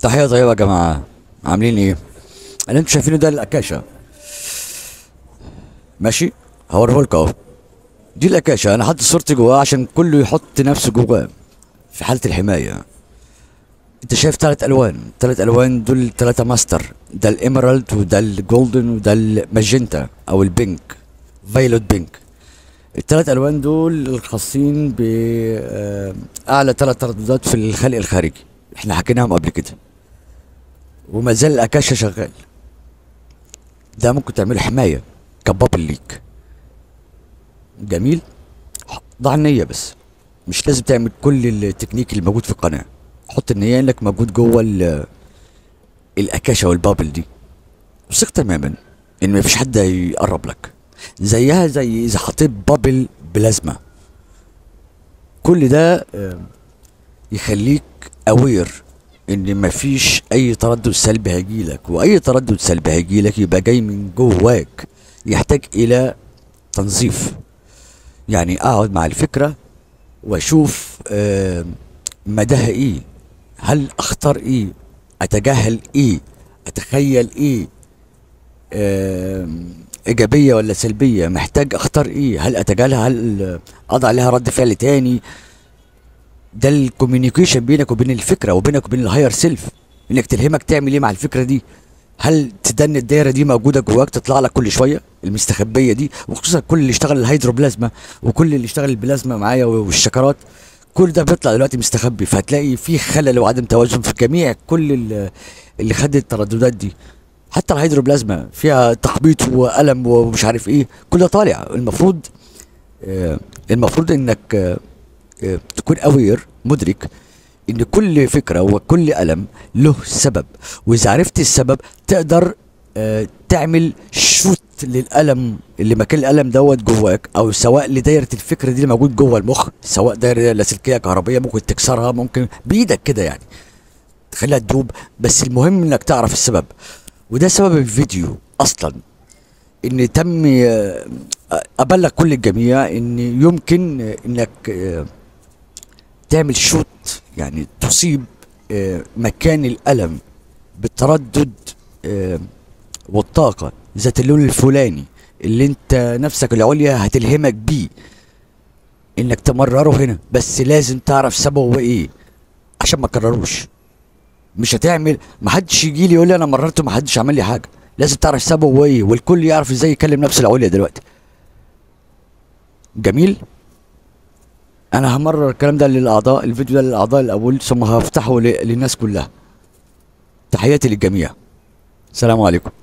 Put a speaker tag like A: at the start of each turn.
A: تحية طيبة يا جماعة عاملين ايه؟ اللي انتوا شايفينه ده الأكاشة ماشي؟ هوريهولكوا اهو دي الأكاشة أنا حاطط صورتي جواه عشان كله يحط نفسه جواه في حالة الحماية انت شايف تلات ألوان تلات ألوان دول تلاتة ماستر ده الإيمرالد وده الجولدن وده الماجنتا أو البينك فايلوت بينك التلات ألوان دول الخاصين بأعلى تلات ترددات في الخلق الخارجي احنا حكيناهم قبل كده وما زال الأكاشا شغال ده ممكن تعمله حماية كبابل ليك جميل ضع النية بس مش لازم تعمل كل التكنيك اللي موجود في القناة حط النية انك موجود جوه ال- الأكاشا والبابل دي وثق تماما ان مفيش حد هيقرب لك زيها زي اذا حطيت بابل بلازما كل ده آم، يخليك اوير ان مفيش اي تردد سلبي هيجيلك واي تردد سلبي هيجيلك يبقى جاي من جواك يحتاج الى تنظيف يعني اقعد مع الفكره واشوف آم، مداها ايه هل اختار ايه اتجاهل ايه اتخيل ايه آم، ايجابيه ولا سلبيه محتاج اختار ايه هل اتجاهلها هل اضع عليها رد فعل تاني ده الكوميونيكيشن بينك وبين الفكره وبينك وبين الهاير سيلف انك تلهمك تعمل ايه مع الفكره دي هل تدن الدايره دي موجوده جواك تطلع لك كل شويه المستخبيه دي وخصوصا كل اللي اشتغل الهيدروبلازما وكل اللي اشتغل البلازما معايا والشكرات كل ده بيطلع دلوقتي مستخبي فهتلاقي في خلل وعدم توازن في جميع كل ال- اللي خد الترددات دي حتى الهيدروبلازما فيها تخبيط والم ومش عارف ايه كل ده طالع المفروض آه، المفروض انك آه، آه، تكون اوير مدرك ان كل فكره وكل الم له سبب واذا عرفت السبب تقدر آه، تعمل شوت للالم اللي مكان الالم دوت جواك او سواء لدايره الفكره دي اللي موجود جوه المخ سواء دايره لاسلكيه كهربيه ممكن تكسرها ممكن بايدك كده يعني تخليها تدوب بس المهم انك تعرف السبب وده سبب الفيديو اصلا ان تم آه، ابلغ كل الجميع ان يمكن آه، انك آه، تعمل شوت يعني تصيب آه، مكان الالم بالتردد آه، والطاقه ذات اللون الفلاني اللي انت نفسك العليا هتلهمك بيه انك تمرره هنا بس لازم تعرف سببه ايه عشان ما تكرروش مش هتعمل ما حدش يجي لي يقول لي انا مررته ما حدش عمل لي حاجه لازم تعرف سببه ايه والكل يعرف ازاي يكلم نفسه العليا دلوقتي جميل انا همرر الكلام ده للاعضاء الفيديو ده للاعضاء الاول ثم هفتحه ل- للناس كلها تحياتي للجميع السلام عليكم